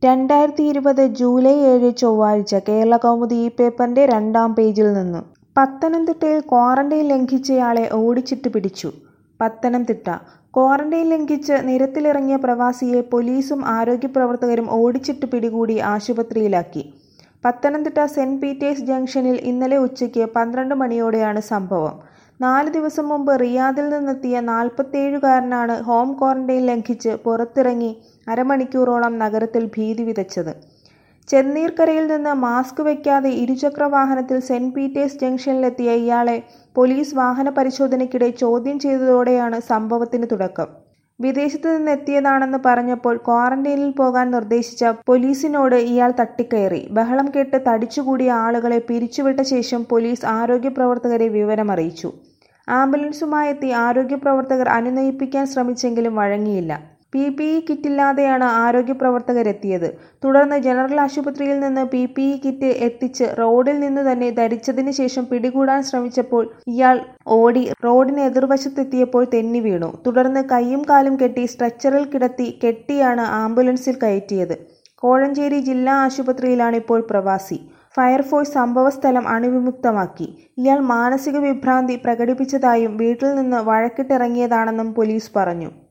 രണ്ടായിരത്തി ഇരുപത് ജൂലൈ ഏഴ് ചൊവ്വാഴ്ച കേരളകൗമുദി ഈ പേപ്പറിന്റെ രണ്ടാം പേജിൽ നിന്നും പത്തനംതിട്ടയിൽ ക്വാറന്റൈൻ ലംഘിച്ചയാളെ ഓടിച്ചിട്ട് പിടിച്ചു. പത്തനംതിട്ട ക്വാറന്റൈൻ ലംഘിച്ച് നിരത്തിലിറങ്ങിയ പ്രവാസിയെ പൊലീസും ആരോഗ്യപ്രവർത്തകരും ഓടിച്ചിട്ട് പിടികൂടി ആശുപത്രിയിലാക്കി. പത്തനംതിട്ട സെന്റ് പീറ്റേഴ്സ് ജംഗ്ഷനിൽ ഇന്നലെ ഉച്ചയ്ക്ക് പന്ത്രണ്ട് മണിയോടെയാണ് സംഭവം. നാല് ദിവസം മുമ്പ് റിയാദിൽ നിന്നെത്തിയ നാൽപ്പത്തേഴുകാരനാണ് ഹോം ക്വാറന്റൈൻ ലംഘിച്ച് പുറത്തിറങ്ങി അരമണിക്കൂറോളം നഗരത്തിൽ ഭീതി വിതച്ചത്. ചെന്നീർക്കരയിൽ നിന്ന് മാസ്ക് വയ്ക്കാതെ ഇരുചക്രവാഹനത്തിൽ സെന്റ് പീറ്റേഴ്സ് ജംഗ്ഷനിലെത്തിയ ഇയാളെ പൊലീസ് വാഹന പരിശോധനയ്ക്കിടെ ചോദ്യം ചെയ്തതോടെയാണ് സംഭവത്തിന് തുടക്കം. വിദേശത്ത് നിന്നെത്തിയതാണെന്ന് പറഞ്ഞപ്പോൾ ക്വാറന്റൈനിൽ പോകാൻ നിർദ്ദേശിച്ച പൊലീസിനോട് ഇയാൾ തട്ടിക്കയറി. ബഹളം കേട്ട് തടിച്ചുകൂടിയ ആളുകളെ പിരിച്ചുവിട്ട ശേഷം പൊലീസ് ആരോഗ്യപ്രവർത്തകരെ വിവരമറിയിച്ചു. ആംബുലൻസുമായെത്തി ആരോഗ്യപ്രവർത്തകർ അനുനയിപ്പിക്കാൻ ശ്രമിച്ചെങ്കിലും വഴങ്ങിയില്ല. പിപിഇ കിറ്റില്ലാതെയാണ് ആരോഗ്യപ്രവർത്തകരെത്തിയത്. തുടർന്ന് ജനറൽ ആശുപത്രിയിൽ നിന്ന് പിപിഇ കിറ്റ് എത്തിച്ച് റോഡിൽ നിന്ന് തന്നെ ധരിച്ചതിന് ശേഷം പിടികൂടാൻ ശ്രമിച്ചപ്പോൾ ഇയാൾ ഓടി റോഡിനെതിർവശത്തെത്തിയപ്പോൾ തെന്നിവീണു. തുടർന്ന് കൈയും കാലും കെട്ടി സ്ട്രെച്ചറിൽ കിടത്തി കെട്ടിയാണ് ആംബുലൻസിൽ കയറ്റിയത്. കോഴഞ്ചേരി ജില്ലാ ആശുപത്രിയിലാണിപ്പോൾ പ്രവാസി. ഫയർഫോഴ്സ് സംഭവസ്ഥലം അണുവിമുക്തമാക്കി. ഇയാൾ മാനസിക വിഭ്രാന്തി പ്രകടിപ്പിച്ചതായും വീട്ടിൽ നിന്ന് വഴക്കിട്ടിറങ്ങിയതാണെന്നും പൊലീസ് പറഞ്ഞു.